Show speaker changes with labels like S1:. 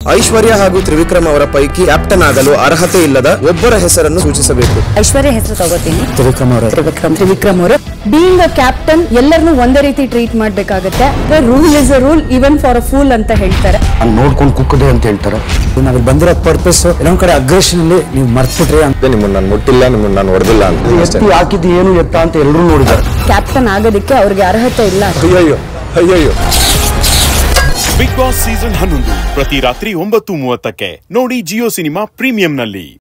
S1: ಐಶ್ವರ್ಯ ಹಾಗೂ ತ್ರಿವಿಕ್ರಮ್ ಅವರ ಪೈಕಿ ಕ್ಯಾಪ್ಟನ್ ಆಗಲು ಅರ್ಹತೆ ಇಲ್ಲದ ಒಬ್ಬರ ಹೆಸರನ್ನು ಸೂಚಿಸಬೇಕು
S2: ಐಶ್ವರ್ಯ ಹೆಸರು ತಗೋತೀನಿ
S3: ತ್ರಿವಿಕ್ರಮ್ ಅವರೇ
S2: ತ್ರಿವಿಕ್ರಮ್ ತ್ರಿವಿಕ್ರಮ್ ಅವರು ಬೀಯಿಂಗ್ ಅ ಕ್ಯಾಪ್ಟನ್ ಎಲ್ಲರನ್ನೂ ಒಂದೇ ರೀತಿ ಟ್ರೀಟ್ ಮಾಡ್ಬೇಕಾಗತ್ತೆ rule is a rule even for a fool ಅಂತ ಹೇಳ್ತಾರೆ
S3: ನಾನು ನೋಡ್ಕೊಂಡು ಕುಕ್ಕದೆ ಅಂತ ಹೇಳ್ತಾರೆ ನಾವ್ ಇಲ್ಲಿ ಬಂದಿರೋ ಪರ್ಪಸ್ ಇನ್ನೊಂದ್ ಕಡೆ ಅಗ್ರೆಷನ್ ಅಲ್ಲಿ ನೀವು ಮರ್ತ್ಬಿಟ್ರಿ ಅಂತ
S4: ನಿಮ್ಮನ್ನ ನಾನು ಮುಟ್ಟಿಲ್ಲ ನಿಮ್ಮನ್ನ ನಾನು ಹೊಡೆದಿಲ್ಲ ಅಂತ ಅಷ್ಟೇ
S3: ಎತ್ತಿ ಹಾಕಿದ್ದು ಏನು ಎತ್ತ ಅಂತ ಎಲ್ಲರೂ ನೋಡಿದ್ದಾರೆ
S2: ಕ್ಯಾಪ್ಟನ್ ಆಗೋದಕ್ಕೆ ಅವ್ರಿಗೆ ಅರ್ಹತೆ ಇಲ್ಲ
S4: ಅಯ್ಯಯ್ಯೋ ಅಯ್ಯಯ್ಯೋ
S5: ಬಿಗ್ ಬಾಸ್ ಸೀಸನ್ ಹನ್ನೊಂದು ಪ್ರತಿ ರಾತ್ರಿ ಒಂಬತ್ತು ಮೂವತ್ತಕ್ಕೆ ನೋಡಿ ಜಿಯೋ ಸಿನಿಮಾ ಪ್ರೀಮಿಯಂನಲ್ಲಿ